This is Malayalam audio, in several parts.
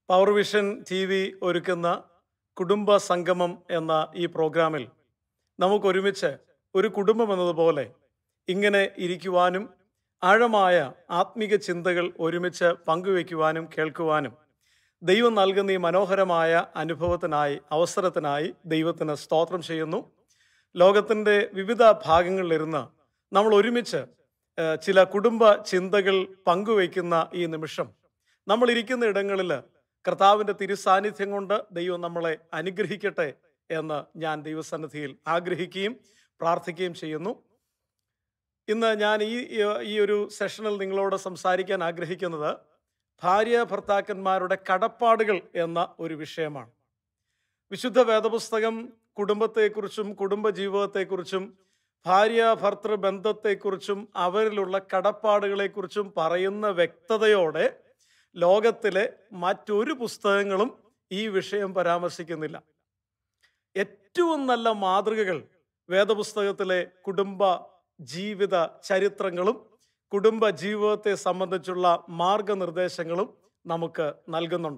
പവർ വിഷൻ ടി വി ഒരുക്കുന്ന കുടുംബ സംഗമം എന്ന ഈ പ്രോഗ്രാമിൽ നമുക്കൊരുമിച്ച് ഒരു കുടുംബം എന്നതുപോലെ ഇങ്ങനെ ഇരിക്കുവാനും ആഴമായ ആത്മീക ചിന്തകൾ ഒരുമിച്ച് പങ്കുവയ്ക്കുവാനും കേൾക്കുവാനും ദൈവം നൽകുന്ന ഈ മനോഹരമായ അനുഭവത്തിനായി അവസരത്തിനായി ദൈവത്തിന് സ്തോത്രം ചെയ്യുന്നു ലോകത്തിൻ്റെ വിവിധ ഭാഗങ്ങളിലിരുന്ന് നമ്മൾ ഒരുമിച്ച് ഏഹ്, ചില കുടുംബ ചിന്തകൾ പങ്കുവയ്ക്കുന്ന ഈ നിമിഷം നമ്മൾ ഇരിക്കുന്ന ഇടങ്ങളിൽ കർത്താവിൻ്റെ തിരുസാന്നിധ്യം കൊണ്ട് ദൈവം നമ്മളെ അനുഗ്രഹിക്കട്ടെ എന്ന് ഞാൻ ദൈവസന്നിധിയിൽ ആഗ്രഹിക്കുകയും പ്രാർത്ഥിക്കുകയും ചെയ്യുന്നു ഇന്ന് ഞാൻ ഈ ഈ ഒരു സെഷനിൽ നിങ്ങളോട് സംസാരിക്കാൻ ആഗ്രഹിക്കുന്നത് ഭാര്യ ഭർത്താക്കന്മാരുടെ കടപ്പാടുകൾ എന്ന ഒരു വിഷയമാണ് വിശുദ്ധ വേദപുസ്തകം കുടുംബത്തെക്കുറിച്ചും കുടുംബ ജീവിതത്തെക്കുറിച്ചും ഭാര്യ ഭർത്തൃ ബന്ധത്തെക്കുറിച്ചും അവരിലുള്ള കടപ്പാടുകളെക്കുറിച്ചും പറയുന്ന വ്യക്തതയോടെ ലോകത്തിലെ മറ്റൊരു പുസ്തകങ്ങളും ഈ വിഷയം പരാമർശിക്കുന്നില്ല ഏറ്റവും നല്ല മാതൃകകൾ വേദപുസ്തകത്തിലെ കുടുംബ ജീവിത ചരിത്രങ്ങളും കുടുംബ ജീവിതത്തെ സംബന്ധിച്ചുള്ള മാർഗനിർദ്ദേശങ്ങളും നമുക്ക് നൽകുന്നുണ്ട്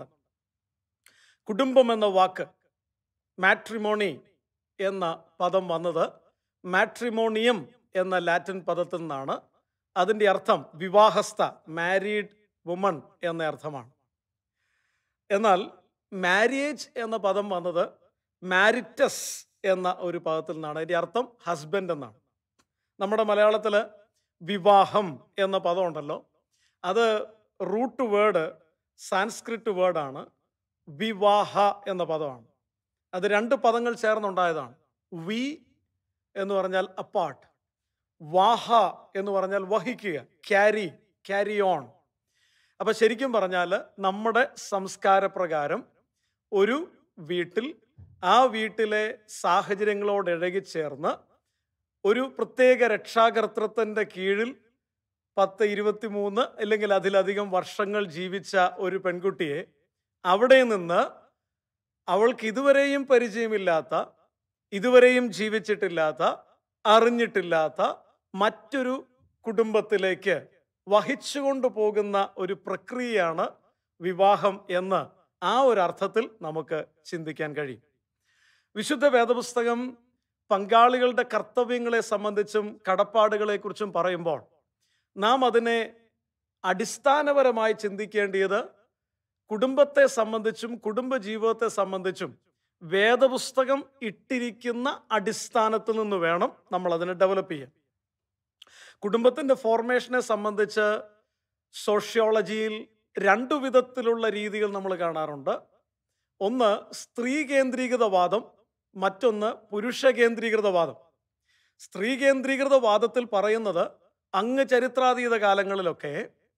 കുടുംബം എന്ന വാക്ക് മാട്രിമോണി എന്ന പദം വന്നത് മാട്രിമോണിയം എന്ന ലാറ്റിൻ പദത്തിൽ നിന്നാണ് അതിൻ്റെ അർത്ഥം വിവാഹസ്ഥ മാരീഡ് വുമൺ എന്ന അർത്ഥമാണ് എന്നാൽ മാരിയേജ് എന്ന പദം വന്നത് മാരിറ്റസ് എന്ന ഒരു പദത്തിൽ നിന്നാണ് അതിൻ്റെ അർത്ഥം ഹസ്ബൻഡ് എന്നാണ് നമ്മുടെ മലയാളത്തിൽ വിവാഹം എന്ന പദം ഉണ്ടല്ലോ അത് റൂട്ട് വേർഡ് സാൻസ്ക്രിറ്റ് വേർഡാണ് വിവാഹ എന്ന പദമാണ് അത് രണ്ട് പദങ്ങൾ ചേർന്നുണ്ടായതാണ് വി എന്ന് പറഞ്ഞാൽ അപ്പാർട്ട് വാഹ എന്ന് പറഞ്ഞാൽ വഹിക്കുക ക്യാരി ക്യാരി ഓൺ അപ്പൊ ശരിക്കും പറഞ്ഞാൽ നമ്മുടെ സംസ്കാരപ്രകാരം ഒരു വീട്ടിൽ ആ വീട്ടിലെ സാഹചര്യങ്ങളോട് ഇഴകിച്ചേർന്ന് ഒരു പ്രത്യേക രക്ഷാകർത്തൃത്വന്റെ കീഴിൽ പത്ത് ഇരുപത്തിമൂന്ന് അല്ലെങ്കിൽ അതിലധികം വർഷങ്ങൾ ജീവിച്ച ഒരു പെൺകുട്ടിയെ അവിടെ നിന്ന് അവൾക്ക് ഇതുവരെയും പരിചയമില്ലാത്ത ഇതുവരെയും ജീവിച്ചിട്ടില്ലാത്ത അറിഞ്ഞിട്ടില്ലാത്ത മറ്റൊരു കുടുംബത്തിലേക്ക് വഹിച്ചുകൊണ്ടു പോകുന്ന ഒരു പ്രക്രിയയാണ് വിവാഹം എന്ന് ആ ഒരു അർത്ഥത്തിൽ നമുക്ക് ചിന്തിക്കാൻ കഴിയും വിശുദ്ധ വേദപുസ്തകം പങ്കാളികളുടെ കർത്തവ്യങ്ങളെ സംബന്ധിച്ചും കടപ്പാടുകളെക്കുറിച്ചും പറയുമ്പോൾ നാം അതിനെ അടിസ്ഥാനപരമായി ചിന്തിക്കേണ്ടിയത് കുടുംബത്തെ സംബന്ധിച്ചും കുടുംബ ജീവിതത്തെ സംബന്ധിച്ചും വേദപുസ്തകം ഇട്ടിരിക്കുന്ന അടിസ്ഥാനത്തിൽ നിന്ന് വേണം നമ്മൾ അതിനെ ഡെവലപ്പ് ചെയ്യാൻ കുടുംബത്തിൻ്റെ ഫോർമേഷനെ സംബന്ധിച്ച് സോഷ്യോളജിയിൽ രണ്ടു വിധത്തിലുള്ള രീതികൾ നമ്മൾ കാണാറുണ്ട് ഒന്ന് സ്ത്രീ കേന്ദ്രീകൃതവാദം മറ്റൊന്ന് പുരുഷ കേന്ദ്രീകൃതവാദം സ്ത്രീ കേന്ദ്രീകൃതവാദത്തിൽ പറയുന്നത് അങ്ങ് ചരിത്രാതീത കാലങ്ങളിലൊക്കെ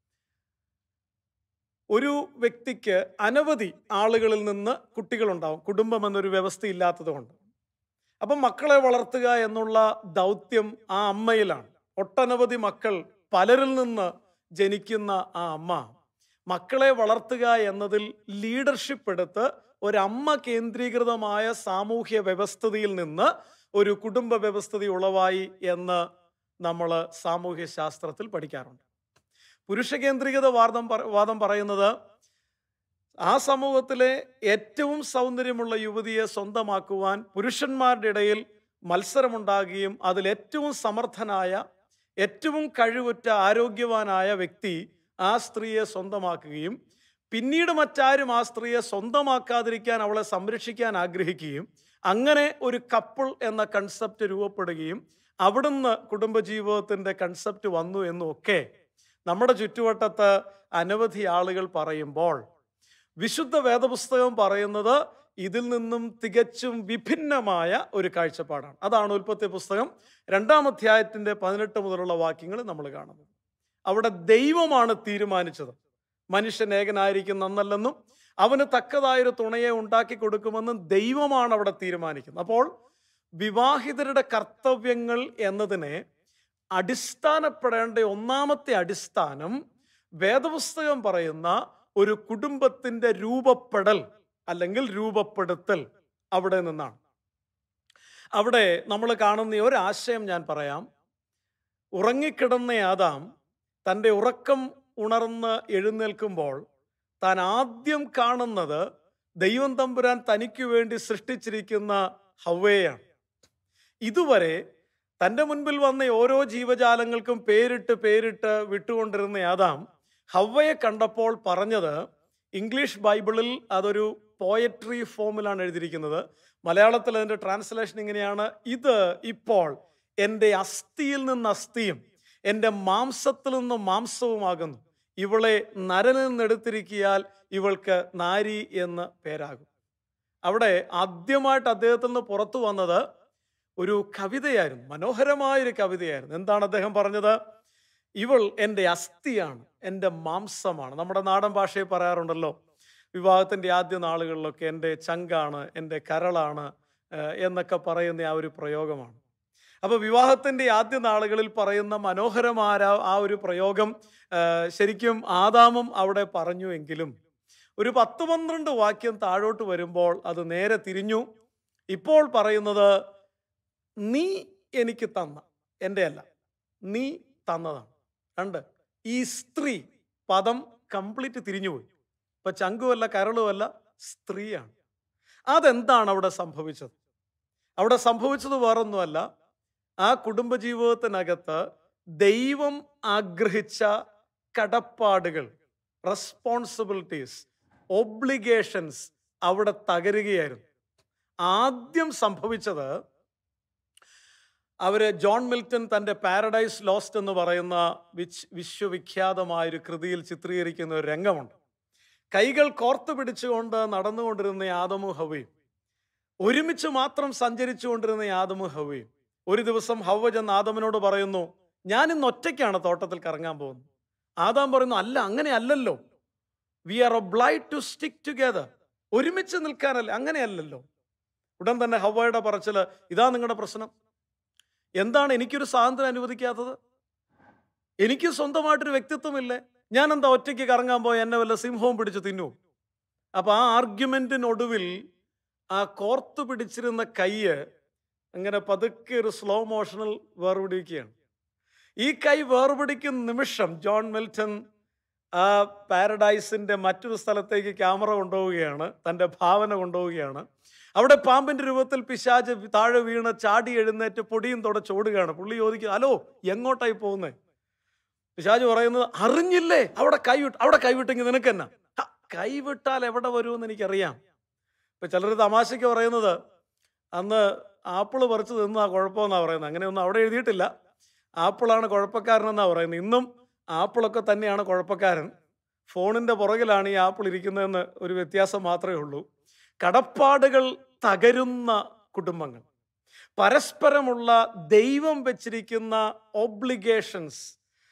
ഒരു വ്യക്തിക്ക് അനവധി ആളുകളിൽ നിന്ന് കുട്ടികളുണ്ടാവും കുടുംബം എന്നൊരു വ്യവസ്ഥ ഇല്ലാത്തതുകൊണ്ട് അപ്പം മക്കളെ വളർത്തുക എന്നുള്ള ദൗത്യം ആ അമ്മയിലാണ് ഒട്ടനവധി മക്കൾ പലരിൽ നിന്ന് ജനിക്കുന്ന ആ അമ്മ മക്കളെ വളർത്തുക എന്നതിൽ ലീഡർഷിപ്പ് എടുത്ത് ഒരമ്മ കേന്ദ്രീകൃതമായ സാമൂഹ്യ വ്യവസ്ഥതയിൽ നിന്ന് ഒരു കുടുംബ വ്യവസ്ഥത ഉളവായി എന്ന് നമ്മൾ സാമൂഹ്യ ശാസ്ത്രത്തിൽ പഠിക്കാറുണ്ട് പുരുഷ കേന്ദ്രീകൃത വാദം പറ- വാദം പറയുന്നത് ആ സമൂഹത്തിലെ ഏറ്റവും സൗന്ദര്യമുള്ള യുവതിയെ സ്വന്തമാക്കുവാൻ പുരുഷന്മാരുടെ ഇടയിൽ മത്സരമുണ്ടാകുകയും അതിൽ ഏറ്റവും സമർത്ഥനായ ഏറ്റവും കഴിവുറ്റ ആരോഗ്യവാനായ വ്യക്തി ആ സ്ത്രീയെ സ്വന്തമാക്കുകയും പിന്നീട് മറ്റാരും ആ സ്ത്രീയെ സ്വന്തമാക്കാതിരിക്കാൻ അവളെ സംരക്ഷിക്കാൻ ആഗ്രഹിക്കുകയും അങ്ങനെ ഒരു കപ്പിൾ എന്ന കൺസെപ്റ്റ് രൂപപ്പെടുകയും അവിടുന്ന് കുടുംബജീവിതത്തിൻ്റെ കൺസെപ്റ്റ് വന്നു എന്നുമൊക്കെ നമ്മുടെ ചുറ്റുവട്ടത്ത് അനവധി ആളുകൾ പറയുമ്പോൾ വിശുദ്ധ വേദപുസ്തകം പറയുന്നത് ഇതിൽ നിന്നും തികച്ചും വിഭിന്നമായ ഒരു കാഴ്ചപ്പാടാണ് അതാണ് ഉൽപ്പത്തി പുസ്തകം രണ്ടാം അധ്യായത്തിന്റെ പതിനെട്ട് മുതലുള്ള വാക്യങ്ങൾ നമ്മൾ കാണുന്നത് അവിടെ ദൈവമാണ് തീരുമാനിച്ചത് മനുഷ്യൻ ഏകനായിരിക്കും നന്നല്ലെന്നും അവന് തക്കതായൊരു തുണയെ ഉണ്ടാക്കി കൊടുക്കുമെന്നും ദൈവമാണ് അവിടെ തീരുമാനിക്കുന്നത് അപ്പോൾ വിവാഹിതരുടെ കർത്തവ്യങ്ങൾ എന്നതിനെ അടിസ്ഥാനപ്പെടേണ്ട ഒന്നാമത്തെ അടിസ്ഥാനം വേദപുസ്തകം പറയുന്ന ഒരു കുടുംബത്തിന്റെ രൂപപ്പെടൽ അല്ലെങ്കിൽ രൂപപ്പെടുത്തൽ അവിടെ നിന്നാണ് അവിടെ നമ്മൾ കാണുന്ന ഈ ഒരാശയം ഞാൻ പറയാം ഉറങ്ങിക്കിടന്ന ആദാം തൻ്റെ ഉറക്കം ഉണർന്ന് എഴുന്നേൽക്കുമ്പോൾ താൻ ആദ്യം കാണുന്നത് ദൈവം തമ്പുരാൻ തനിക്ക് വേണ്ടി സൃഷ്ടിച്ചിരിക്കുന്ന ഹവ്വയാണ് ഇതുവരെ തൻ്റെ മുൻപിൽ വന്ന ഓരോ ജീവജാലങ്ങൾക്കും പേരിട്ട് പേരിട്ട് വിട്ടുകൊണ്ടിരുന്ന ആദാം ഹവ്വയെ കണ്ടപ്പോൾ പറഞ്ഞത് ഇംഗ്ലീഷ് ബൈബിളിൽ അതൊരു പോയട്രി ഫോമിലാണ് എഴുതിയിരിക്കുന്നത് മലയാളത്തിൽ അതിൻ്റെ ട്രാൻസ്ലേഷൻ ഇങ്ങനെയാണ് ഇത് ഇപ്പോൾ എൻ്റെ അസ്ഥിയിൽ നിന്ന് അസ്ഥിയും എൻ്റെ മാംസത്തിൽ നിന്ന് മാംസവുമാകുന്നു ഇവളെ നരനിൽ നിന്നെടുത്തിരിക്കിയാൽ ഇവൾക്ക് നാരി എന്ന് പേരാകും അവിടെ ആദ്യമായിട്ട് അദ്ദേഹത്തിൽ നിന്ന് പുറത്തു വന്നത് ഒരു കവിതയായിരുന്നു മനോഹരമായൊരു കവിതയായിരുന്നു എന്താണ് അദ്ദേഹം പറഞ്ഞത് ഇവൾ എൻ്റെ അസ്ഥിയാണ് എൻ്റെ മാംസമാണ് നമ്മുടെ നാടൻ ഭാഷയിൽ പറയാറുണ്ടല്ലോ വിവാഹത്തിൻ്റെ ആദ്യ നാളുകളിലൊക്കെ എൻ്റെ ചങ്കാണ് എൻ്റെ കരളാണ് ഏഹ്, എന്നൊക്കെ പറയുന്ന ആ ഒരു പ്രയോഗമാണ് അപ്പോൾ വിവാഹത്തിൻ്റെ ആദ്യ നാളുകളിൽ പറയുന്ന മനോഹരമായ ആ ഒരു പ്രയോഗം ഏഹ്, ശരിക്കും ആദാമും അവിടെ പറഞ്ഞു എങ്കിലും ഒരു പത്ത് പന്ത്രണ്ട് വാക്യം താഴോട്ട് വരുമ്പോൾ അത് നേരെ തിരിഞ്ഞു ഇപ്പോൾ പറയുന്നത് നീ എനിക്ക് തന്ന എൻ്റെ അല്ല നീ തന്നതാണ് രണ്ട് ഈ സ്ത്രീ പദം കംപ്ലീറ്റ് തിരിഞ്ഞുപോയി ഇപ്പൊ ചങ്കുമല്ല കരളുമല്ല സ്ത്രീയാണ് അതെന്താണ് അവിടെ സംഭവിച്ചത് അവിടെ സംഭവിച്ചത് വേറൊന്നുമല്ല ആ കുടുംബജീവിതത്തിനകത്ത് ദൈവം ആഗ്രഹിച്ച കടപ്പാടുകൾ റെസ്പോൺസിബിലിറ്റീസ് ഒബ്ലിഗേഷൻസ് അവിടെ തകരുകയായിരുന്നു ആദ്യം സംഭവിച്ചത് അവര് ജോൺ മിൽട്ടൺ തൻ്റെ പാരഡൈസ് ലോസ്റ്റ് എന്ന് പറയുന്ന വിച്ച് വിശ്വവിഖ്യാതമായൊരു കൃതിയിൽ ചിത്രീകരിക്കുന്ന ഒരു രംഗമുണ്ട് കൈകൾ കോർത്തു പിടിച്ചുകൊണ്ട് നടന്നുകൊണ്ടിരുന്ന യാദമു ഹവയും ഒരുമിച്ച് മാത്രം സഞ്ചരിച്ചുകൊണ്ടിരുന്ന യാദമു ഹവയും ഒരു ദിവസം ഹവ ചെന്ന് ആദമിനോട് പറയുന്നു ഞാൻ ഇന്ന് ഒറ്റയ്ക്കാണ് തോട്ടത്തിൽ കറങ്ങാൻ പോകുന്നത് ആദാം പറയുന്നു അല്ല അങ്ങനെ അല്ലല്ലോ we are obliged to stick together ഒരുമിച്ച് നിൽക്കാനല്ല അങ്ങനെയല്ലല്ലോ ഉടൻ തന്നെ ഹവയുടെ പറച്ചില് ഇതാ നിങ്ങളുടെ പ്രശ്നം എന്താണ് എനിക്കൊരു സ്വാതന്ത്ര്യം അനുവദിക്കാത്തത് എനിക്ക് സ്വന്തമായിട്ടൊരു വ്യക്തിത്വമില്ലേ ഞാൻ എന്താ ഒറ്റയ്ക്ക് കറങ്ങാൻ പോയി എന്നെ വല്ല സിംഹവും പിടിച്ച് തിന്നു അപ്പൊ ആ ആർഗ്യുമെന്റിനൊടുവിൽ ആ കോർത്തു പിടിച്ചിരുന്ന കയ്യ് അങ്ങനെ പതുക്കെ ഒരു സ്ലോ മോഷനിൽ വേർപിടിക്കുകയാണ് ഈ കൈ വേർപിടിക്കുന്ന നിമിഷം ജോൺ മിൽട്ടൺ ആ പാരഡൈസിന്റെ മറ്റൊരു സ്ഥലത്തേക്ക് ക്യാമറ കൊണ്ടുപോവുകയാണ് തൻ്റെ ഭാവന കൊണ്ടുപോവുകയാണ് അവിടെ പാമ്പിന്റെ രൂപത്തിൽ പിശാജ് താഴെ വീണ് ചാടി എഴുന്നേറ്റ് പൊടിയും തുടച്ച് ഓടുകയാണ് പുള്ളി ചോദിക്കുക ഹലോ എങ്ങോട്ടായി പോകുന്നേ പിശാജ് പറയുന്നത് അറിഞ്ഞില്ലേ അവിടെ കൈവിട്ട് അവിടെ കൈവിട്ടെങ്കിൽ നിനക്ക് എന്നാ "ഹ, കൈവിട്ടാൽ എവിടെ വരുമെന്ന് എനിക്കറിയാം ഇപ്പൊ ചിലർ തമാശയ്ക്ക് പറയുന്നത് അന്ന് ആപ്പിള് പറിച്ച് തിന്നാ കുഴപ്പമെന്നാ പറയുന്നത് അങ്ങനെയൊന്നും അവിടെ എഴുതിയിട്ടില്ല ആപ്പിളാണ് കുഴപ്പക്കാരനെന്നാ പറയുന്നത് ഇന്നും ആപ്പിളൊക്കെ തന്നെയാണ് കുഴപ്പക്കാരൻ ഫോണിന്റെ പുറകിലാണ് ഈ ആപ്പിൾ ഇരിക്കുന്നതെന്ന് ഒരു വ്യത്യാസം മാത്രമേ ഉള്ളൂ കടപ്പാടുകൾ തകരുന്ന കുടുംബങ്ങൾ പരസ്പരമുള്ള ദൈവം വെച്ചിരിക്കുന്ന ഓബ്ലിഗേഷൻസ്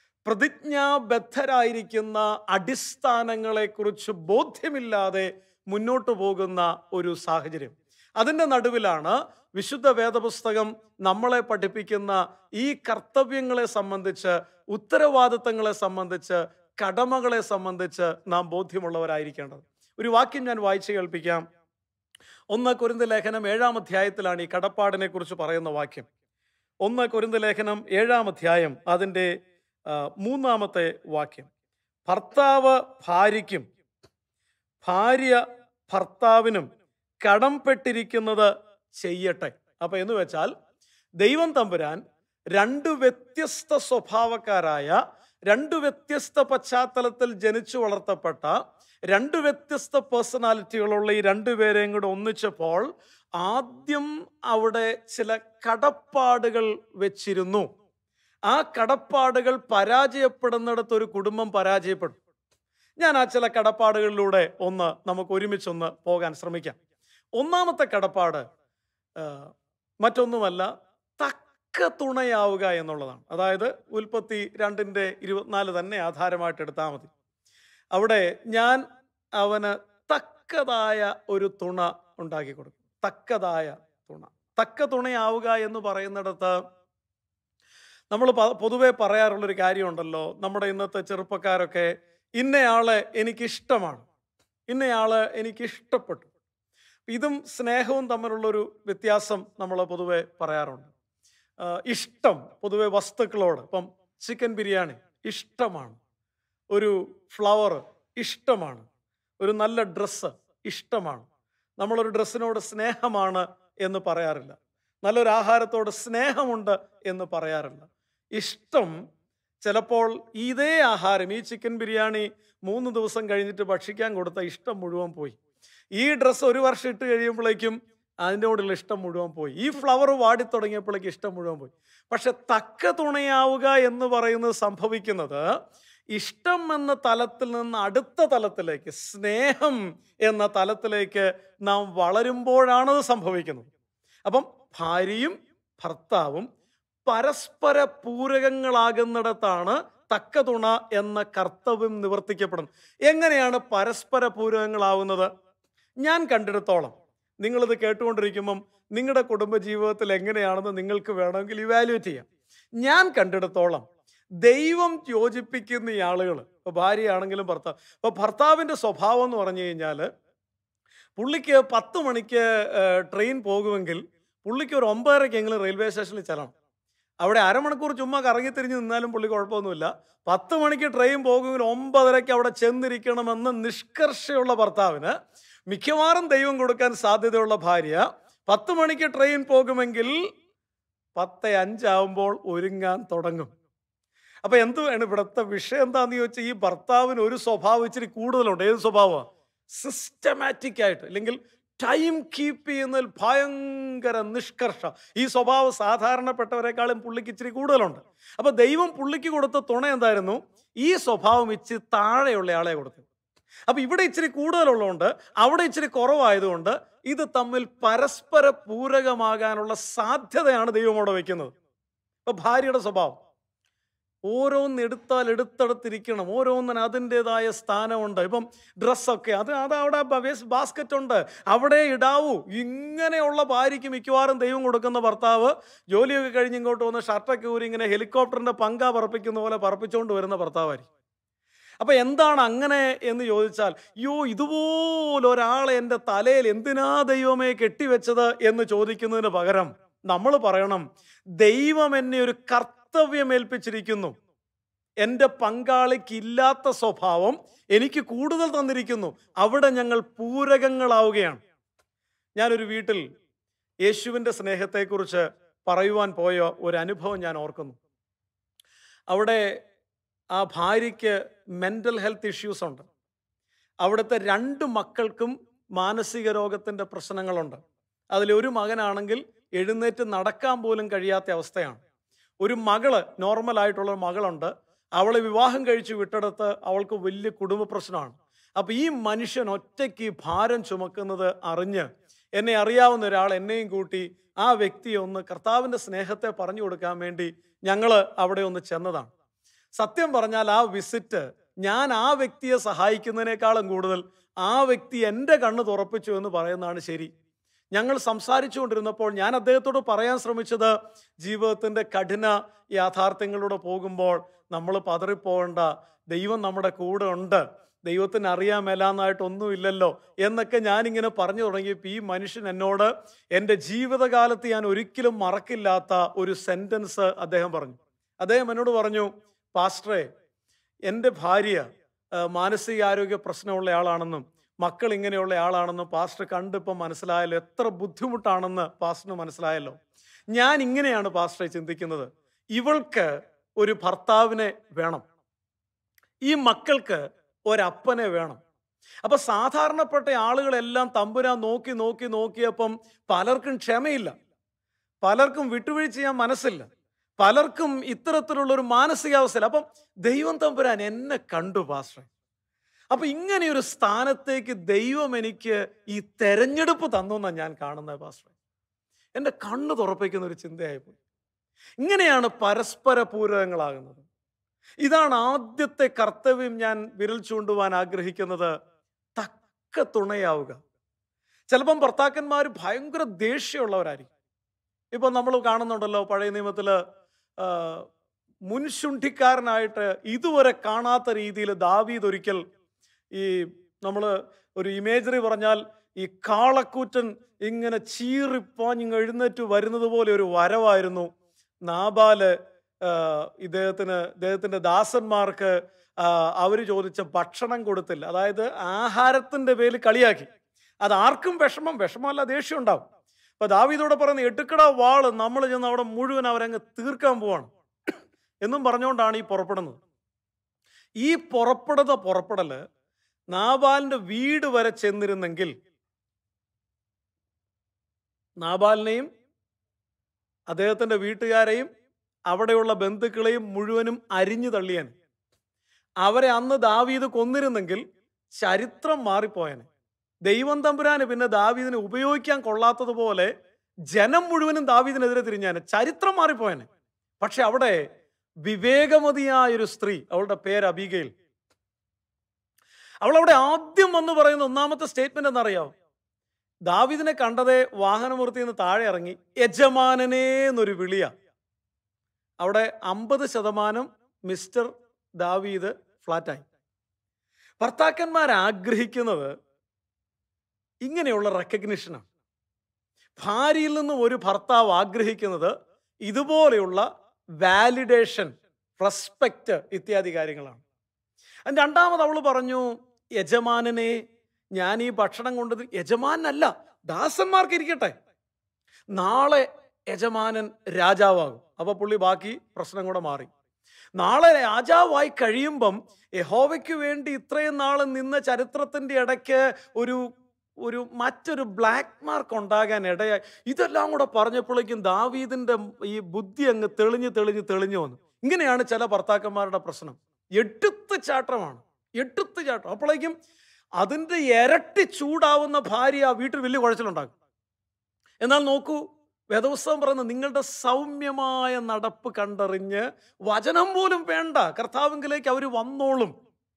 പ്രതിജ്ഞാബദ്ധരായിരിക്കുന്ന അടിസ്ഥാനങ്ങളെക്കുറിച്ച് ബോധ്യമില്ലാതെ മുന്നോട്ട് പോകുന്ന ഒരു സാഹചര്യം അതിൻ്റെ നടുവിലാണ് വിശുദ്ധ വേദപുസ്തകം നമ്മളെ പഠിപ്പിക്കുന്ന ഈ കർത്തവ്യങ്ങളെ സംബന്ധിച്ച് ഉത്തരവാദിത്തങ്ങളെ സംബന്ധിച്ച് കടമകളെ സംബന്ധിച്ച് നാം ബോധ്യമുള്ളവരായിരിക്കേണ്ടത് ഒരു വാക്യം ഞാൻ വായിച്ചു കേൾപ്പിക്കാം ഒന്ന് കുരുന്ത ലേഖനം ഏഴാം അധ്യായത്തിലാണ് ഈ കടപ്പാടിനെ കുറിച്ച് പറയുന്ന വാക്യം ഒന്ന് കുരുന്ത ലേഖനം ഏഴാം അധ്യായം അതിൻ്റെ ആ, മൂന്നാമത്തെ വാക്യം ഭർത്താവ് ഭാര്യയ്ക്കും ഭാര്യ ഭർത്താവിനും കടംപെട്ടിരിക്കുന്നത് ചെയ്യട്ടെ അപ്പൊ എന്ന് വെച്ചാൽ ദൈവം തമ്പുരാൻ രണ്ട് വ്യത്യസ്ത സ്വഭാവക്കാരായ രണ്ട് വ്യത്യസ്ത പശ്ചാത്തലത്തിൽ ജനിച്ചു വളർത്തപ്പെട്ട രണ്ട് വ്യത്യസ്ത പേഴ്സണാലിറ്റികളുള്ള ഈ രണ്ടുപേരെയും കൂടെ ഒന്നിച്ചപ്പോൾ ആദ്യം അവിടെ ചില കടപ്പാടുകൾ വെച്ചിരുന്നു ആ കടപ്പാടുകൾ പരാജയപ്പെടുന്നിടത്ത് ഒരു കുടുംബം പരാജയപ്പെടും ഞാൻ ആ ചില കടപ്പാടുകളിലൂടെ ഒന്ന് നമുക്ക് ഒരുമിച്ചൊന്ന് പോകാൻ ശ്രമിക്കാം ഒന്നാമത്തെ കടപ്പാട് ആ, മറ്റൊന്നുമല്ല തക്ക തുണയാവുക എന്നുള്ളതാണ് അതായത് ഉൽപ്പത്തി രണ്ടിൻ്റെ ഇരുപത്തിനാല് തന്നെ ആധാരമായിട്ട് എടുത്താൽ മതി അവിടെ ഞാൻ അവന് തക്കതായ ഒരു തുണ ഉണ്ടാക്കി കൊടുക്കും തക്കതായ തുണ തക്ക തുണയാവുക എന്ന് പറയുന്നിടത്ത് നമ്മൾ പൊതുവെ പറയാറുള്ളൊരു കാര്യമുണ്ടല്ലോ നമ്മുടെ ഇന്നത്തെ ചെറുപ്പക്കാരൊക്കെ ഇന്നയാളെ എനിക്കിഷ്ടമാണ് ഇന്നയാള് എനിക്ക് ഇഷ്ടപ്പെട്ടു ഇതും സ്നേഹവും തമ്മിലുള്ളൊരു വ്യത്യാസം നമ്മൾ പൊതുവെ പറയാറുണ്ട് ആ, ഇഷ്ടം പൊതുവെ വസ്തുക്കളോട് ഇപ്പം ചിക്കൻ ബിരിയാണി ഇഷ്ടമാണ് ഒരു ഫ്ലവർ ഇഷ്ടമാണ് ഒരു നല്ല ഡ്രസ്സ് ഇഷ്ടമാണ് നമ്മളൊരു ഡ്രസ്സിനോട് സ്നേഹമാണ് എന്ന് പറയാറില്ല നല്ലൊരു ആഹാരത്തോട് സ്നേഹമുണ്ട് എന്ന് പറയാറില്ല ഇഷ്ടം ചിലപ്പോൾ ഇതേ ആഹാരം ഈ ചിക്കൻ ബിരിയാണി മൂന്ന് ദിവസം കഴിഞ്ഞിട്ട് ഭക്ഷിക്കാൻ കൊടുത്ത ഇഷ്ടം മുഴുവൻ പോയി ഈ ഡ്രസ്സ് ഒരു വർഷം ഇട്ട് കഴിയുമ്പോഴേക്കും അതിനോടുള്ള ഇഷ്ടം മുഴുവൻ പോയി ഈ ഫ്ലവർ വാടി തുടങ്ങിയപ്പോഴേക്കും ഇഷ്ടം മുഴുവൻ പോയി പക്ഷെ തക്ക തുണയാവുക എന്ന് പറയുന്നത് സംഭവിക്കുന്നത് ഇഷ്ടം എന്ന തലത്തിൽ നിന്ന് അടുത്ത തലത്തിലേക്ക് സ്നേഹം എന്ന തലത്തിലേക്ക് നാം വളരുമ്പോഴാണത് സംഭവിക്കുന്നത് അപ്പം ഭാര്യയും ഭർത്താവും പരസ്പര പൂരകങ്ങളാകുന്നിടത്താണ് തക്ക തുണ എന്ന കർത്തവ്യം നിവർത്തിക്കപ്പെടുന്നത് എങ്ങനെയാണ് പരസ്പര പൂരകങ്ങളാവുന്നത് ഞാൻ കണ്ടിടത്തോളം നിങ്ങളിത് കേട്ടുകൊണ്ടിരിക്കുമ്പം നിങ്ങളുടെ കുടുംബജീവിതത്തിൽ എങ്ങനെയാണെന്ന് നിങ്ങൾക്ക് വേണമെങ്കിൽ ഇവാലുവേറ്റ് ചെയ്യാം ഞാൻ കണ്ടിടത്തോളം ദൈവം യോജിപ്പിക്കുന്ന ഈ ആളുകൾ ഇപ്പോൾ ഭാര്യയാണെങ്കിലും ഭർത്താവ് അപ്പോൾ ഭർത്താവിൻ്റെ സ്വഭാവം എന്ന് പറഞ്ഞു കഴിഞ്ഞാൽ പുള്ളിക്ക് പത്ത് മണിക്ക് ഏഹ്, ട്രെയിൻ പോകുമെങ്കിൽ പുള്ളിക്ക് ഒരു ഒമ്പതരക്കെങ്കിലും റെയിൽവേ സ്റ്റേഷനിൽ ചെല്ലണം അവിടെ അരമണിക്കൂർ ചുമ്മാ കറങ്ങി തിരിഞ്ഞ് നിന്നാലും പുള്ളി കുഴപ്പമൊന്നുമില്ല പത്ത് മണിക്ക് ട്രെയിൻ പോകുമെങ്കിൽ ഒമ്പതരയ്ക്ക് അവിടെ ചെന്നിരിക്കണമെന്ന് നിഷ്കർഷയുള്ള ഭർത്താവിന് മിക്കവാറും ദൈവം കൊടുക്കാൻ സാധ്യതയുള്ള ഭാര്യ പത്ത് മണിക്ക് ട്രെയിൻ പോകുമെങ്കിൽ പത്ത് അഞ്ചാവുമ്പോൾ ഒരുങ്ങാൻ തുടങ്ങും അപ്പൊ എന്തുവാണ് ഇവിടുത്തെ വിഷയം എന്താന്ന് ചോദിച്ചാൽ ഈ ഭർത്താവിന് ഒരു സ്വഭാവം ഇച്ചിരി കൂടുതലുണ്ട് ഏത് സ്വഭാവമാണ് സിസ്റ്റമാറ്റിക് ആയിട്ട് അല്ലെങ്കിൽ ടൈം കീപ്പ് ചെയ്യുന്നതിൽ ഭയങ്കര നിഷ്കർഷ ഈ സ്വഭാവം സാധാരണപ്പെട്ടവരെക്കാളും പുള്ളിക്ക് ഇച്ചിരി കൂടുതലുണ്ട് അപ്പൊ ദൈവം പുള്ളിക്ക് കൊടുത്ത തുണ എന്തായിരുന്നു ഈ സ്വഭാവം ഇച്ചിരി താഴെയുള്ള ആളെ കൊടുത്തു അപ്പൊ ഇവിടെ ഇച്ചിരി കൂടുതലുള്ളതുകൊണ്ട് അവിടെ ഇച്ചിരി കുറവായതുകൊണ്ട് ഇത് തമ്മിൽ പരസ്പര പൂരകമാകാനുള്ള സാധ്യതയാണ് ദൈവം അവിടെ വെക്കുന്നത് ഇപ്പൊ ഭാര്യയുടെ സ്വഭാവം ഓരോന്ന് എടുത്താൽ എടുത്തെടുത്തിരിക്കണം ഓരോന്നിന് അതിൻ്റെതായ സ്ഥാനമുണ്ട് ഇപ്പം ഡ്രസ്സൊക്കെ അത് അത് അവിടെ വേസ്റ്റ് ബാസ്ക്കറ്റ് ഉണ്ട് അവിടെ ഇടാവൂ ഇങ്ങനെയുള്ള ഭാര്യയ്ക്ക് മിക്കവാറും ദൈവം കൊടുക്കുന്ന ഭർത്താവ് ജോലിയൊക്കെ കഴിഞ്ഞ് ഇങ്ങോട്ട് വന്ന് ഷർട്ടൊക്കെ ഊരി ഇങ്ങനെ ഹെലികോപ്റ്ററിന്റെ പങ്ക പറപ്പിക്കുന്ന പോലെ പറപ്പിച്ചുകൊണ്ട് വരുന്ന ഭർത്താവായിരിക്കും അപ്പൊ എന്താണ് അങ്ങനെ എന്ന് ചോദിച്ചാൽ യോ ഇതുപോലെ ഒരാളെ എൻ്റെ തലയിൽ എന്തിനാ ദൈവമേ കെട്ടിവെച്ചത് എന്ന് ചോദിക്കുന്നതിന് പകരം നമ്മൾ പറയണം ദൈവം എന്നെ ഒരു കർത്തവ്യം ഏൽപ്പിച്ചിരിക്കുന്നു എൻ്റെ പങ്കാളിക്ക് ഇല്ലാത്ത സ്വഭാവം എനിക്ക് കൂടുതൽ തന്നിരിക്കുന്നു അവിടെ ഞങ്ങൾ പൂരകങ്ങളാവുകയാണ് ഞാനൊരു വീട്ടിൽ യേശുവിൻ്റെ സ്നേഹത്തെക്കുറിച്ച് പറയുവാൻ പോയ ഒരു അനുഭവം ഞാൻ ഓർക്കുന്നു അവിടെ ആ ഭാര്യയ്ക്ക് മെൻ്റൽ ഹെൽത്ത് ഇഷ്യൂസ് ഉണ്ട് അവിടുത്തെ രണ്ട് മക്കൾക്കും മാനസിക രോഗത്തിൻ്റെ പ്രശ്നങ്ങളുണ്ട് അതിലൊരു മകനാണെങ്കിൽ എഴുന്നേറ്റ് നടക്കാൻ പോലും കഴിയാത്ത അവസ്ഥയാണ് ഒരു മകള് നോർമലായിട്ടുള്ള ഒരു മകളുണ്ട് അവളെ വിവാഹം കഴിച്ച് വിട്ടെടുത്ത് അവൾക്ക് വലിയ കുടുംബ പ്രശ്നമാണ് അപ്പൊ ഈ മനുഷ്യൻ ഒറ്റയ്ക്ക് ഈ ഭാരം ചുമക്കുന്നത് അറിഞ്ഞ് എന്നെ അറിയാവുന്ന ഒരാൾ എന്നെയും കൂട്ടി ആ വ്യക്തിയെ ഒന്ന് കർത്താവിന്റെ സ്നേഹത്തെ പറഞ്ഞു കൊടുക്കാൻ വേണ്ടി ഞങ്ങൾ അവിടെ ഒന്ന് ചെന്നതാണ് സത്യം പറഞ്ഞാൽ ആ വിസിറ്റ് ഞാൻ ആ വ്യക്തിയെ സഹായിക്കുന്നതിനേക്കാളും കൂടുതൽ ആ വ്യക്തി എൻ്റെ കണ്ണ് തുറപ്പിച്ചു എന്ന് പറയുന്നതാണ് ശരി ഞങ്ങൾ സംസാരിച്ചുകൊണ്ടിരുന്നപ്പോൾ ഞാൻ അദ്ദേഹത്തോട് പറയാൻ ശ്രമിച്ചത് ജീവിതത്തിൻ്റെ കഠിന യാഥാർത്ഥ്യങ്ങളിലൂടെ പോകുമ്പോൾ നമ്മൾ പതറിപ്പോകണ്ട ദൈവം നമ്മുടെ കൂടെ ഉണ്ട് ദൈവത്തിന് അറിയാൻ മേലാന്നായിട്ടൊന്നുമില്ലല്ലോ എന്നൊക്കെ ഞാനിങ്ങനെ പറഞ്ഞു തുടങ്ങിയപ്പോൾ ഈ മനുഷ്യൻ എന്നോട് എൻ്റെ ജീവിതകാലത്ത് ഞാൻ ഒരിക്കലും മറക്കില്ലാത്ത ഒരു സെൻറ്റൻസ് അദ്ദേഹം പറഞ്ഞു അദ്ദേഹം എന്നോട് പറഞ്ഞു പാസ്റ്ററെ എൻ്റെ ഭാര്യ ആ, മാനസികാരോഗ്യ പ്രശ്നമുള്ള ആളാണെന്നും മക്കൾ ഇങ്ങനെയുള്ള ആളാണെന്നും പാസ്റ്റർ കണ്ടിപ്പം മനസ്സിലായല്ലോ എത്ര ബുദ്ധിമുട്ടാണെന്ന് പാസ്റ്ററിന് മനസ്സിലായല്ലോ ഞാൻ ഇങ്ങനെയാണ് പാസ്റ്ററെ ചിന്തിക്കുന്നത് ഇവൾക്ക് ഒരു ഭർത്താവിനെ വേണം ഈ മക്കൾക്ക് ഒരപ്പനെ വേണം അപ്പൊ സാധാരണപ്പെട്ട ആളുകളെല്ലാം തമ്പുരാൻ നോക്കി നോക്കി നോക്കിയപ്പം പലർക്കും ക്ഷമയില്ല പലർക്കും വിട്ടുവീഴ്ച ചെയ്യാൻ മനസ്സില്ല പലർക്കും ഇത്തരത്തിലുള്ള ഒരു മാനസികാവസ്ഥയില്ല അപ്പം ദൈവം തമ്പുരാൻ എന്നെ കണ്ടു പാസ്റ്റർ അപ്പൊ ഇങ്ങനെ ഒരു സ്ഥാനത്തേക്ക് ദൈവം എനിക്ക് ഈ തെരഞ്ഞെടുപ്പ് തന്നു എന്നാണ് ഞാൻ കാണുന്നത് പാസ്റ്റർ എൻ്റെ കണ്ണ് തുറപ്പിക്കുന്ന ഒരു ചിന്തയായിപ്പോയി ഇങ്ങനെയാണ് പരസ്പര പൂരകങ്ങളാകുന്നത് ഇതാണ് ആദ്യത്തെ കർത്തവ്യം ഞാൻ വിരൽ ചൂണ്ടുവാൻ ആഗ്രഹിക്കുന്നത് തക്ക തുണയാവുക ചിലപ്പം ഭർത്താക്കന്മാർ ഭയങ്കര ദേഷ്യമുള്ളവരായിരിക്കും ഇപ്പം നമ്മൾ കാണുന്നുണ്ടല്ലോ പഴയ നിയമത്തിൽ മുൻശുണ്ഠിക്കാരനായിട്ട് ഇതുവരെ കാണാത്ത രീതിയിൽ ദാവീദ് ഒരിക്കൽ ഈ നമ്മൾ ഒരു ഇമേജറി പറഞ്ഞാൽ ഈ കാളക്കൂറ്റൻ ഇങ്ങനെ ചീറിപ്പാഞ്ഞിങ് എഴുന്നേറ്റ് വരുന്നത് പോലെ ഒരു വരവായിരുന്നു നാബാല് ആ, ഇദ്ദേഹത്തിന് ഇദ്ദേഹത്തിന്റെ ദാസന്മാർക്ക് അവർ ചോദിച്ച ഭക്ഷണം കൊടുത്തില്ല അതായത് ആഹാരത്തിന്റെ പേരിൽ കളിയാക്കി അത് ആർക്കും വിഷമം വിഷമമല്ല ദേഷ്യം ഉണ്ടാവും അപ്പൊ ദാവീദോടെ പറയുന്നത് എടുക്കട വാള് നമ്മൾ ചെന്ന് അവിടെ മുഴുവൻ അവരങ്ങ് തീർക്കാൻ പോവാണ് എന്നും പറഞ്ഞുകൊണ്ടാണ് ഈ പുറപ്പെടുന്നത് ഈ പുറപ്പെടുന്ന പുറപ്പെടല് നാബാലിന്റെ വീട് വരെ ചെന്നിരുന്നെങ്കിൽ നാബാലിനെയും അദ്ദേഹത്തിന്റെ വീട്ടുകാരെയും അവിടെയുള്ള ബന്ധുക്കളെയും മുഴുവനും അരിഞ്ഞു തള്ളിയാൻ അവരെ അന്ന് ദാവീദ് കൊന്നിരുന്നെങ്കിൽ ചരിത്രം മാറിപ്പോയനെ ദൈവം തമ്പുരാന് പിന്നെ ദാവീദിനെ ഉപയോഗിക്കാൻ കൊള്ളാത്തതുപോലെ ജനം മുഴുവനും ദാവീദിനെതിരെ തിരിഞ്ഞാന് ചരിത്രം മാറിപ്പോയനെ പക്ഷെ അവിടെ വിവേകമതിയായൊരു സ്ത്രീ അവളുടെ പേര് അബികയിൽ അവൾ അവിടെ ആദ്യം വന്ന് പറയുന്ന ഒന്നാമത്തെ സ്റ്റേറ്റ്മെന്റ് എന്നറിയാം ദാവീദിനെ കണ്ടതേ വാഹനമൂർത്തി നിന്ന് താഴെ ഇറങ്ങി യജമാനനേ എന്നൊരു വിളിയാ അവിടെ അമ്പത് ശതമാനം മിസ്റ്റർ ദാവീദ് ഫ്ലാറ്റായി ഭർത്താക്കന്മാർ ആഗ്രഹിക്കുന്നത് ഇങ്ങനെയുള്ള റെക്കഗ്നിഷനാണ് ഭാര്യയിൽ നിന്ന് ഒരു ഭർത്താവ് ആഗ്രഹിക്കുന്നത് ഇതുപോലെയുള്ള വാലിഡേഷൻ റെസ്പെക്റ്റ് ഇത്യാദി കാര്യങ്ങളാണ് അതിന് രണ്ടാമത് അവൾ പറഞ്ഞു യജമാനനെ ഞാൻ ഈ ഭക്ഷണം കൊണ്ടത് യജമാനല്ല ദാസന്മാർക്ക് ഇരിക്കട്ടെ നാളെ യജമാനൻ രാജാവാകും അപ്പൊ പുള്ളി ബാക്കി പ്രശ്നം കൂടെ മാറി നാളെ രാജാവായി കഴിയുമ്പം യഹോവയ്ക്ക് വേണ്ടി ഇത്രയും നാൾ നിന്ന ചരിത്രത്തിന്റെ ഇടയ്ക്ക് ഒരു ഒരു മറ്റൊരു ബ്ലാക്ക് മാർക്ക് ഉണ്ടാകാൻ ഇടയായി ഇതെല്ലാം കൂടെ പറഞ്ഞപ്പോഴേക്കും ദാവീദിന്റെ ഈ ബുദ്ധി അങ്ങ് തെളിഞ്ഞ് തെളിഞ്ഞ് തെളിഞ്ഞു വന്നു ഇങ്ങനെയാണ് ചില ഭർത്താക്കന്മാരുടെ പ്രശ്നം എടുത്ത് ചാട്ടമാണ് എടുത്ത് ചാട്ടം അപ്പോഴേക്കും അതിന്റെ ഇരട്ടി ചൂടാവുന്ന ഭാര്യ ആ വീട്ടിൽ വലിയ കുഴച്ചിലുണ്ടാകും എന്നാൽ നോക്കൂ വേദപുസ്തകം പറയുന്നത് നിങ്ങളുടെ സൗമ്യമായ നടപ്പ് കണ്ടറിഞ്ഞ് വചനം പോലും വേണ്ട കർത്താവിങ്കിലേക്ക് അവർ വന്നോളും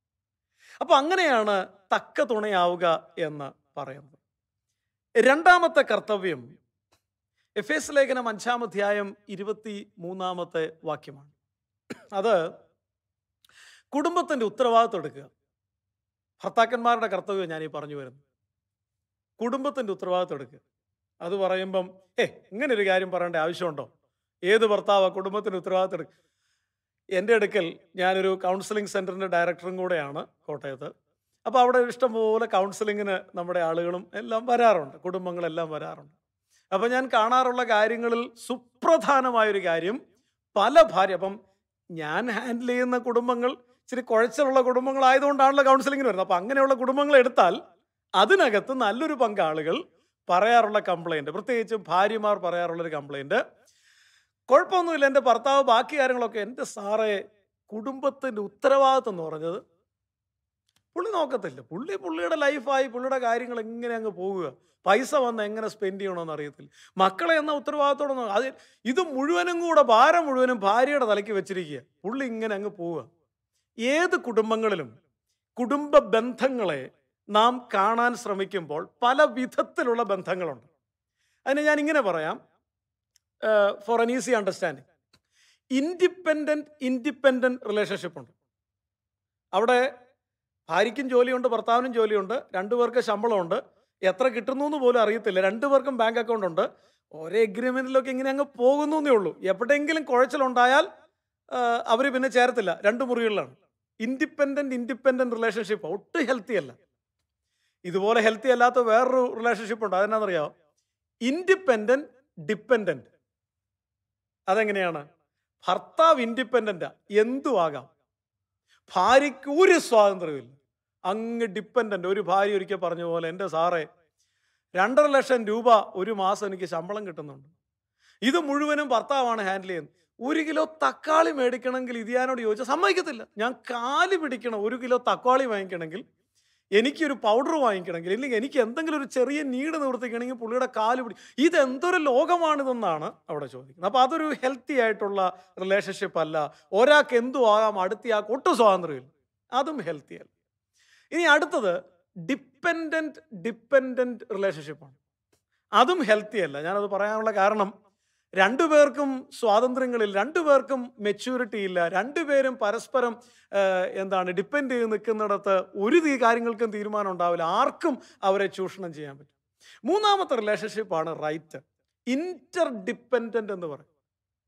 അപ്പൊ അങ്ങനെയാണ് തക്ക തുണയാവുക എന്ന് പറയുന്നത് രണ്ടാമത്തെ കർത്തവ്യം എഫ് എസ് ലേഖനം അഞ്ചാം അധ്യായം ഇരുപത്തി മൂന്നാമത്തെ വാക്യമാണ് അത് കുടുംബത്തിന്റെ ഉത്തരവാദിത്വം എടുക്കുക ഭർത്താക്കന്മാരുടെ കർത്തവ്യം ഞാൻ ഈ പറഞ്ഞു വരുന്നു കുടുംബത്തിന്റെ ഉത്തരവാദിത്വം എടുക്കുക അത് പറയുമ്പം ഏ ഇങ്ങനെ ഒരു കാര്യം പറയേണ്ട ആവശ്യമുണ്ടോ ഏത് ഭർത്താവ് കുടുംബത്തിന് ഉത്തരവാദിത്വം എടുക്കുക എൻ്റെ അടുക്കൽ ഞാനൊരു കൗൺസിലിംഗ് സെൻറ്ററിൻ്റെ ഡയറക്ടറും കൂടെയാണ് കോട്ടയത്ത് അപ്പോൾ അവിടെ ഇഷ്ടംപോലെ കൗൺസിലിങ്ങിന് നമ്മുടെ ആളുകളും എല്ലാം വരാറുണ്ട് കുടുംബങ്ങളെല്ലാം വരാറുണ്ട് അപ്പോൾ ഞാൻ കാണാറുള്ള കാര്യങ്ങളിൽ സുപ്രധാനമായൊരു കാര്യം പല ഭാര്യ അപ്പം ഞാൻ ഹാൻഡിൽ ചെയ്യുന്ന കുടുംബങ്ങൾ ഇച്ചിരി കുഴച്ചിലുള്ള കുടുംബങ്ങളായതുകൊണ്ടാണല്ലോ കൗൺസിലിങ്ങിന് വരുന്നത് അപ്പം അങ്ങനെയുള്ള കുടുംബങ്ങൾ എടുത്താൽ അതിനകത്ത് നല്ലൊരു പങ്ക് ആളുകൾ പറയാറുള്ള കംപ്ലൈൻറ്റ് പ്രത്യേകിച്ചും ഭാര്യമാർ പറയാറുള്ളൊരു കംപ്ലൈൻറ്റ് കുഴപ്പമൊന്നുമില്ല എൻ്റെ ഭർത്താവ് ബാക്കി കാര്യങ്ങളൊക്കെ എൻ്റെ സാറേ കുടുംബത്തിൻ്റെ ഉത്തരവാദിത്വം എന്ന് പറഞ്ഞത് പുള്ളി നോക്കത്തില്ല പുള്ളി പുള്ളിയുടെ ലൈഫായി പുള്ളിയുടെ കാര്യങ്ങൾ എങ്ങനെ അങ്ങ് പോകുക പൈസ വന്ന് എങ്ങനെ സ്പെൻഡ് ചെയ്യണമെന്ന് അറിയത്തില്ല മക്കളെ എന്ന ഉത്തരവാദിത്തോടെ നോ- അത് ഇത് മുഴുവനും കൂടെ ഭാരം മുഴുവനും ഭാര്യയുടെ തലയ്ക്ക് വെച്ചിരിക്കുക പുള്ളി ഇങ്ങനെ അങ്ങ് പോവുക ഏത് കുടുംബങ്ങളിലും കുടുംബ ബന്ധങ്ങളെ നാം കാണാൻ ശ്രമിക്കുമ്പോൾ പല വിധത്തിലുള്ള ബന്ധങ്ങളുണ്ട് അതിന് ഞാൻ ഇങ്ങനെ പറയാം for an easy understanding independent independent relationship ഉണ്ട് അവിടെ ഭാര്യയ്ക്കും ജോലിയുണ്ട് ഭർത്താവിനും ജോലിയുണ്ട് രണ്ടുപേർക്ക് ശമ്പളമുണ്ട് എത്ര കിട്ടുന്നു എന്ന് പോലും അറിയത്തില്ല രണ്ടുപേർക്കും ബാങ്ക് അക്കൗണ്ട് ഉണ്ട് ഒരേ എഗ്രിമെന്റിലൊക്കെ ഇങ്ങനെ അങ്ങ് പോകുന്നു എന്നേ ഉള്ളൂ എവിടെയെങ്കിലും കുഴച്ചിലുണ്ടായാൽ അവർ പിന്നെ ചേരത്തില്ല രണ്ട് മുറികളിലാണ് ഇൻഡിപെൻഡൻറ്റ് ഇൻഡിപെൻഡൻറ്റ് റിലേഷൻഷിപ്പ് ഒട്ടും ഹെൽത്തി അല്ല ഇതുപോലെ ഹെൽത്തി അല്ലാത്ത വേറൊരു റിലേഷൻഷിപ്പ് ഉണ്ട് അതെന്നാണെന്നറിയോ ഇൻഡിപെൻഡൻറ്റ് ഡിപ്പെൻഡൻറ്റ് അതെങ്ങനെയാണ് ഭർത്താവ് ഇൻഡിപെൻഡൻ്റാ എന്തും ആകാം ഭാര്യയ്ക്ക് ഒരു സ്വാതന്ത്ര്യമില്ല അങ്ങ് ഡിപ്പെൻഡൻ്റ് ഒരു ഭാര്യ ഒരിക്കൽ പറഞ്ഞ പോലെ എൻ്റെ സാറേ രണ്ടര ലക്ഷം രൂപ ഒരു മാസം എനിക്ക് ശമ്പളം കിട്ടുന്നുണ്ട് ഇത് മുഴുവനും ഭർത്താവാണ് ഹാൻഡിൽ ചെയ്യുന്നത് ഒരു കിലോ തക്കാളി മേടിക്കണമെങ്കിൽ ഇത് ഞാനോട് ചോദിച്ചാൽ സമ്മതിക്കത്തില്ല ഞാൻ കാല് പിടിക്കണം ഒരു കിലോ തക്കാളി വാങ്ങിക്കണമെങ്കിൽ എനിക്കൊരു പൗഡർ വാങ്ങിക്കണമെങ്കിൽ ഇല്ലെങ്കിൽ എനിക്ക് എന്തെങ്കിലും ഒരു ചെറിയ നീട് നിവർത്തിക്കണമെങ്കിൽ പുള്ളിയുടെ കാല് പിടി ഇതെന്തൊരു ലോകമാണിതെന്നാണ് അവിടെ ചോദിക്കുന്നത് അപ്പോൾ അതൊരു ഹെൽത്തി ആയിട്ടുള്ള റിലേഷൻഷിപ്പ് അല്ല ഒരാൾക്ക് എന്തു ആകാം അടുത്തയാൾക്ക് ഒട്ടും സ്വാതന്ത്ര്യമില്ല അതും ഹെൽത്തി അല്ല ഇനി അടുത്തത് ഡിപ്പെൻഡൻറ്റ് ഡിപ്പെൻഡൻറ്റ് റിലേഷൻഷിപ്പാണ് അതും ഹെൽത്തി അല്ല ഞാനത് പറയാനുള്ള കാരണം രണ്ടുപേർക്കും സ്വാതന്ത്ര്യങ്ങളില്ല രണ്ടുപേർക്കും മെച്യൂരിറ്റി ഇല്ല രണ്ടുപേരും പരസ്പരം ആ, എന്താണ് ഡിപ്പെൻഡ് ചെയ്ത് നിൽക്കുന്നിടത്ത് ഒരു തീ കാര്യങ്ങൾക്കും തീരുമാനം ഉണ്ടാവില്ല ആർക്കും അവരെ ചൂഷണം ചെയ്യാൻ പറ്റും മൂന്നാമത്തെ റിലേഷൻഷിപ്പാണ് റൈറ്റ് ഇന്റർ ഡിപ്പെൻഡൻ്റ് എന്ന് പറയും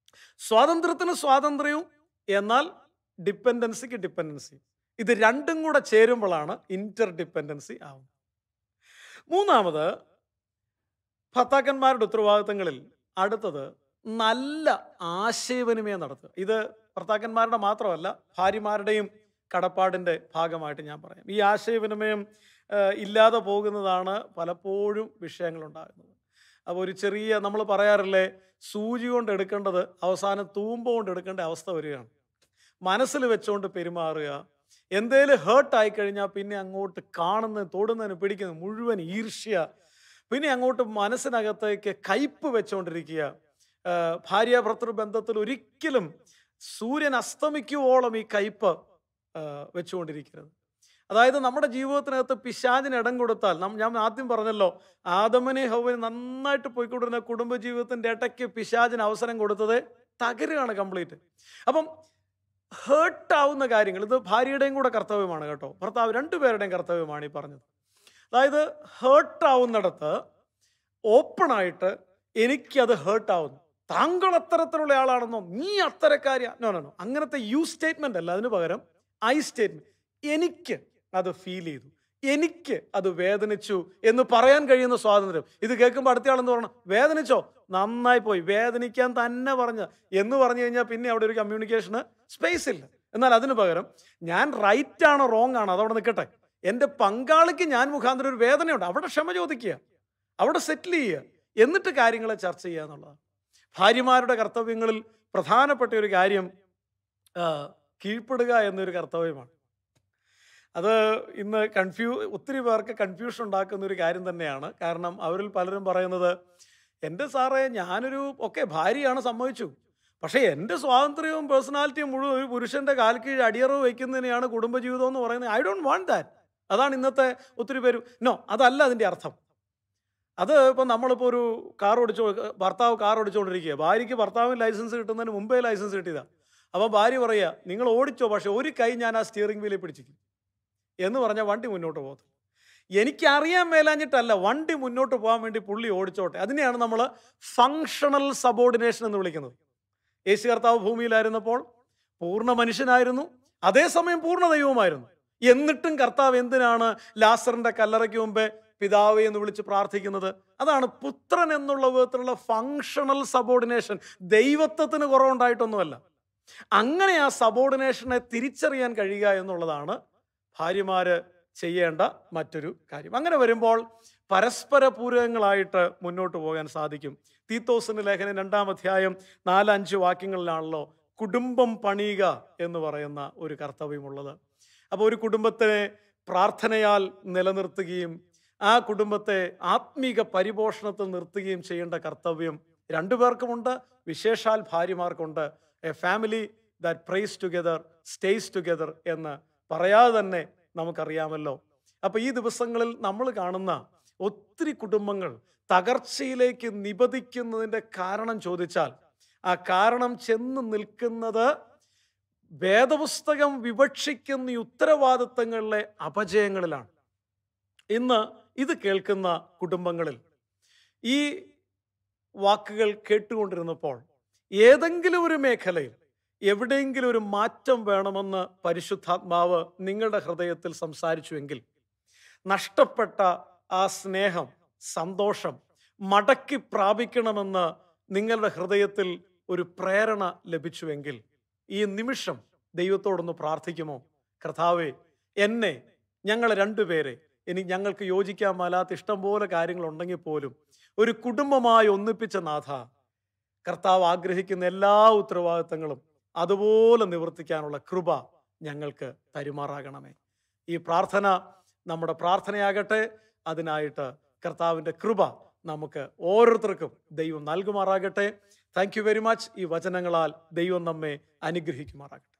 സ്വാതന്ത്ര്യത്തിന് സ്വാതന്ത്ര്യവും എന്നാൽ ഡിപ്പെൻഡൻസിക്ക് ഡിപ്പെൻഡൻസി ഇത് രണ്ടും കൂടെ ചേരുമ്പോഴാണ് ഇന്റർ ഡിപ്പെൻഡൻസി ആവുന്നത് മൂന്നാമത് ഭർത്താക്കന്മാരുടെ ഉത്തരവാദിത്തങ്ങളിൽ അടുത്തത് നല്ല ആശയവിനിമയം നടത്തുക ഇത് ഭർത്താക്കന്മാരുടെ മാത്രമല്ല ഭാര്യമാരുടെയും കടപ്പാടിൻ്റെ ഭാഗമായിട്ട് ഞാൻ പറയാം ഈ ആശയവിനിമയം ഏഹ്, ഇല്ലാതെ പോകുന്നതാണ് പലപ്പോഴും വിഷയങ്ങളുണ്ടാകുന്നത് അപ്പോൾ ഒരു ചെറിയ നമ്മൾ പറയാറില്ലേ സൂചി കൊണ്ട് എടുക്കേണ്ടത് അവസാനം തൂമ്പ കൊണ്ട് എടുക്കേണ്ട അവസ്ഥ വരികയാണ് മനസ്സിൽ വെച്ചുകൊണ്ട് പെരുമാറുക എന്തേലും ഹേർട്ട് ആയി കഴിഞ്ഞാൽ പിന്നെ അങ്ങോട്ട് കാണുന്ന തൊടുന്നതിന് പിടിക്കുന്ന മുഴുവൻ ഈർഷ്യ പിന്നെ അങ്ങോട്ട് മനസ്സിനകത്തേക്ക് കയ്പ് വെച്ചുകൊണ്ടിരിക്കുക ആ, ഭാര്യ ഭർത്തൃ ബന്ധത്തിൽ ഒരിക്കലും സൂര്യൻ അസ്തമിക്കുവോളം ഈ കയ്പ് ആ, വെച്ചുകൊണ്ടിരിക്കരുത് അതായത് നമ്മുടെ ജീവിതത്തിനകത്ത് പിശാചിന് ഇടം കൊടുത്താൽ നം- ഞാൻ ആദ്യം പറഞ്ഞല്ലോ ആദമനെ ഹൗവനെ നന്നായിട്ട് പോയിക്കൊണ്ടിരുന്ന കുടുംബ ജീവിതത്തിന്റെ ഇടയ്ക്ക് പിശാചിന് അവസരം കൊടുത്തത് തകരുകയാണ് കംപ്ലീറ്റ് അപ്പം ഹേർട്ട് ആവുന്ന കാര്യങ്ങൾ ഇത് ഭാര്യയുടെയും കൂടെ കർത്തവ്യമാണ് കേട്ടോ ഭർത്താവ് രണ്ടുപേരുടെയും കർത്തവ്യമാണ് ഈ പറഞ്ഞത് അതായത് ഹേർട്ട് ആവുന്നിടത്ത് ഓപ്പണായിട്ട് എനിക്കത് ഹേർട്ട് ആവുന്നു താങ്കൾ അത്തരത്തിലുള്ള ആളാണെന്നോ നീ അത്തരക്കാരിയാ നോ നോ നോ അങ്ങനത്തെ യു സ്റ്റേറ്റ്മെന്റ് അല്ല അതിന് പകരം ഐ സ്റ്റേറ്റ്മെന്റ് എനിക്ക് അത് ഫീൽ ചെയ്തു എനിക്ക് അത് വേദനിച്ചു എന്ന് പറയാൻ കഴിയുന്ന സ്വാതന്ത്ര്യം ഇത് കേൾക്കുമ്പോൾ അടുത്തയാളെന്ന് പറഞ്ഞു വേദനിച്ചോ നന്നായി പോയി വേദനിക്കാൻ തന്നെ പറഞ്ഞ എന്ന് പറഞ്ഞു കഴിഞ്ഞാൽ പിന്നെ അവിടെ ഒരു കമ്മ്യൂണിക്കേഷന് സ്പേസ് ഇല്ല എന്നാൽ അതിന് പകരം ഞാൻ റൈറ്റ് ആണോ റോങ് ആണോ അതവിടെ നിൽക്കട്ടെ എൻ്റെ പങ്കാളിക്ക് ഞാൻ മുഖാന്തരം ഒരു വേദനയുണ്ട് അവിടെ ക്ഷമ ചോദിക്കുക അവിടെ സെറ്റിൽ ചെയ്യുക എന്നിട്ട് കാര്യങ്ങളെ ചർച്ച ചെയ്യുക എന്നുള്ളതാണ് ഭാര്യമാരുടെ കർത്തവ്യങ്ങളിൽ പ്രധാനപ്പെട്ട ഒരു കാര്യം ആ, കീഴ്പ്പെടുക എന്നൊരു കർത്തവ്യമാണ് അത് ഇന്ന് കൺഫ്യൂ ഒത്തിരി പേർക്ക് കൺഫ്യൂഷൻ ഉണ്ടാക്കുന്ന ഒരു കാര്യം തന്നെയാണ് കാരണം അവരിൽ പലരും പറയുന്നത് എൻ്റെ സാറേ ഞാനൊരു ഒക്കെ ഭാര്യയാണ് സമ്മതിച്ചു പക്ഷേ എൻ്റെ സ്വാതന്ത്ര്യവും പേഴ്സണാലിറ്റിയും മുഴുവൻ ഒരു പുരുഷൻ്റെ കാൽ കീഴ് അടിയറവ് വയ്ക്കുന്നതിനെയാണ് കുടുംബജീവിതം എന്ന് പറയുന്നത് ഐ ഡോണ്ട് വാണ്ട് ദാറ്റ് അതാണ് ഇന്നത്തെ ഒത്തിരി പേര് നോ അതല്ല അതിൻ്റെ അർത്ഥം അത് ഇപ്പം നമ്മളിപ്പോൾ ഒരു കാർ ഓടിച്ചോ ഭർത്താവ് കാർ ഓടിച്ചുകൊണ്ടിരിക്കുക ഭാര്യയ്ക്ക് ഭർത്താവിന് ലൈസൻസ് കിട്ടുന്നതിന് മുമ്പേ ലൈസൻസ് കിട്ടിയതാണ് അപ്പോൾ ഭാര്യ പറയുക നിങ്ങൾ ഓടിച്ചോ പക്ഷേ ഒരു കൈ ഞാൻ ആ സ്റ്റിയറിംഗ് വീലിൽ പിടിച്ചിരിക്കും എന്ന് പറഞ്ഞാൽ വണ്ടി മുന്നോട്ട് പോകത്തില്ല എനിക്കറിയാൻ മേലാഞ്ഞിട്ടല്ല വണ്ടി മുന്നോട്ട് പോകാൻ വേണ്ടി പുള്ളി ഓടിച്ചോട്ടെ അതിനെയാണ് നമ്മൾ ഫങ്ഷണൽ സബോർഡിനേഷൻ എന്ന് വിളിക്കുന്നത് യേശു കർത്താവ് ഭൂമിയിലായിരുന്നപ്പോൾ പൂർണ്ണ മനുഷ്യനായിരുന്നു അതേസമയം പൂർണ്ണ ദൈവമായിരുന്നു എന്നിട്ടും കർത്താവ് എന്തിനാണ് ലാസറിന്റെ കല്ലറയ്ക്ക് മുമ്പേ പിതാവേ എന്ന് വിളിച്ച് പ്രാർത്ഥിക്കുന്നത് അതാണ് പുത്രൻ എന്നുള്ള വിധത്തിലുള്ള ഫങ്ഷണൽ സബോർഡിനേഷൻ ദൈവത്വത്തിന് കുറവുണ്ടായിട്ടൊന്നുമല്ല അങ്ങനെ ആ സബോർഡിനേഷനെ തിരിച്ചറിയാൻ കഴിയുക എന്നുള്ളതാണ് ഭാര്യമാര് ചെയ്യേണ്ട മറ്റൊരു കാര്യം അങ്ങനെ വരുമ്പോൾ പരസ്പര പൂരകങ്ങളായിട്ട് മുന്നോട്ട് പോകാൻ സാധിക്കും തീത്തോസിന്റെ ലേഖനം രണ്ടാം അധ്യായം നാലഞ്ച് വാക്യങ്ങളിലാണല്ലോ കുടുംബം പണിയുക എന്ന് പറയുന്ന ഒരു കർത്തവ്യമുള്ളത് അപ്പോൾ ഒരു കുടുംബത്തെ പ്രാർത്ഥനയാൽ നിലനിർത്തുകയും ആ കുടുംബത്തെ ആത്മീക പരിപോഷണത്തിൽ നിർത്തുകയും ചെയ്യേണ്ട കർത്തവ്യം രണ്ടുപേർക്കുമുണ്ട് വിശേഷാൽ ഭാര്യമാർക്കുണ്ട് a family that prays together stays together എന്ന് പറയാതെ തന്നെ നമുക്കറിയാമല്ലോ അപ്പൊ ഈ ദിവസങ്ങളിൽ നമ്മൾ കാണുന്ന ഒത്തിരി കുടുംബങ്ങൾ തകർച്ചയിലേക്ക് നിപതിക്കുന്നതിന്റെ കാരണം ചോദിച്ചാൽ ആ കാരണം ചെന്ന് നിൽക്കുന്നത് വേദപുസ്തകം വിവക്ഷിക്കുന്ന ഈ ഉത്തരവാദിത്തങ്ങളിലെ അപജയങ്ങളിലാണ് ഇന്ന് ഇത് കേൾക്കുന്ന കുടുംബങ്ങളിൽ ഈ വാക്കുകൾ കേട്ടുകൊണ്ടിരുന്നപ്പോൾ ഏതെങ്കിലും ഒരു മേഖലയിൽ എവിടെയെങ്കിലും ഒരു മാറ്റം വേണമെന്ന് പരിശുദ്ധാത്മാവ് നിങ്ങളുടെ ഹൃദയത്തിൽ സംസാരിച്ചുവെങ്കിൽ നഷ്ടപ്പെട്ട ആ സ്നേഹം സന്തോഷം മടക്കി പ്രാപിക്കണമെന്ന് നിങ്ങളുടെ ഹൃദയത്തിൽ ഒരു പ്രേരണ ലഭിച്ചുവെങ്കിൽ ഈ നിമിഷം ദൈവത്തോടൊന്ന് പ്രാർത്ഥിക്കുമോ കർത്താവേ എന്നെ ഞങ്ങൾ രണ്ടുപേരെ ഇനി ഞങ്ങൾക്ക് യോജിക്കാൻ മേലാത്ത ഇഷ്ടംപോലെ കാര്യങ്ങളുണ്ടെങ്കിൽ പോലും ഒരു കുടുംബമായി ഒന്നിപ്പിച്ച നാഥ കർത്താവ് ആഗ്രഹിക്കുന്ന എല്ലാ ഉത്തരവാദിത്തങ്ങളും അതുപോലെ നിവർത്തിക്കാനുള്ള കൃപ ഞങ്ങൾക്ക് തരുമാറാകണമേ ഈ പ്രാർത്ഥന നമ്മുടെ പ്രാർത്ഥനയാകട്ടെ അതിനായിട്ട് കർത്താവിൻ്റെ കൃപ നമുക്ക് ഓരോരുത്തർക്കും ദൈവം നൽകുമാറാകട്ടെ താങ്ക് യു വെരി മച്ച് ഈ വചനങ്ങളാൽ ദൈവം നമ്മെ അനുഗ്രഹിക്കുമാറാകട്ടെ